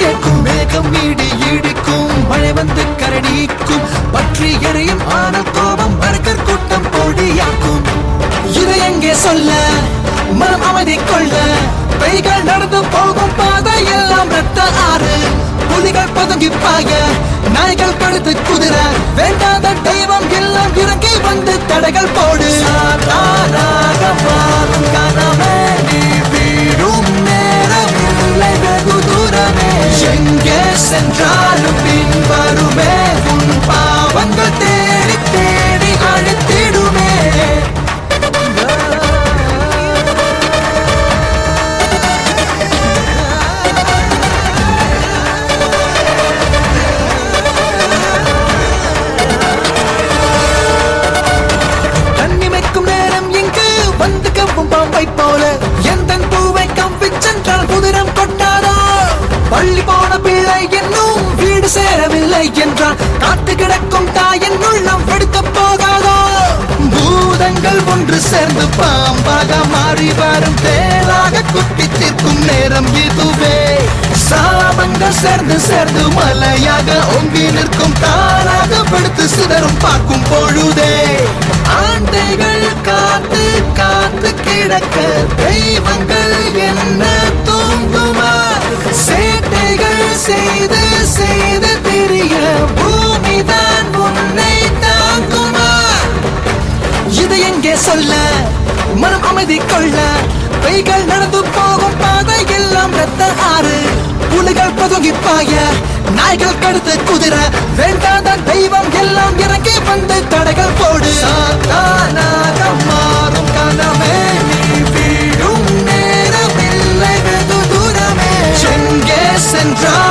கேட்கும் மேகம் இடி இடிக்கும் மழை வந்து கரடிக்கும் பற்றி எரியும் ஆனால் கோபம் பர்கர் கூட்டம் பொடியாக்கும் இதை எங்கே சொல்ல மனம் அமைதி கொள்ள கைகள் நடந்து போகும் பாதை எல்லாம் ரத்த ஆறு புலிகள் பதுங்கி பாய நாய்கள் கழுத்து குதிர வேண்டாத தெய்வம் எல்லாம் இறங்கி வந்து தடைகள் போடு சாதாரண மாறும் கனவே நீ வீடும் நேரமில்லை வெகு தூரமே எங்கே சென்றாலும் பின் வருமே உன் பாவங்கள் தேடி தேடி அழுத்திடுமே கண்ணிமைக்கும் நேரம் இங்கு வந்து கவ்வும் பாம்பை போல எந்த பூவை கவ்விச் சென்றால் குதிரம் கொட்டாரோ பள்ளி போன பிள்ளை என்னும் வீடு சேரவில்லை என்றால் காத்து கிடக்கும் தாயின் உள்ளம் வெடிக்க போகாதோ பூதங்கள் ஒன்று சேர்ந்து பாம்பாக மாறி வரும் தேலாக குத்தி தீர்க்கும் நேரம் இதுவே சாபங்கள் சேர்ந்து சேர்ந்து மலையாக ஓங்கி நிற்கும் தானாக படுத்து சிதறும் பார்க்கும் பொழுதே ஆண்டைகள் காத்து காத்து கிடக்க தெய்வங்கள் என்ன தூங்குமா சேட்டைகள் செய்து செய்து தெரிய பூமிதான் உன்னை தாங்குமா இது எங்கே சொல்ல மனம் அமைதி கொள்ள கைகள் நடந்து போகும் பாதை எல்லாம் ரத்த ஆறு புலிகள் பதுங்கி பாய நாய்கள் கடுத்து குதிர வேண்டாத தெய்வம் எல்லாம் இறங்கி வந்து தடைகள் போடு சாத்தானாக மாறும் கனவே நீ வீடும் நேரமில்லை வெகு தூரமே எங்கே சென்றால்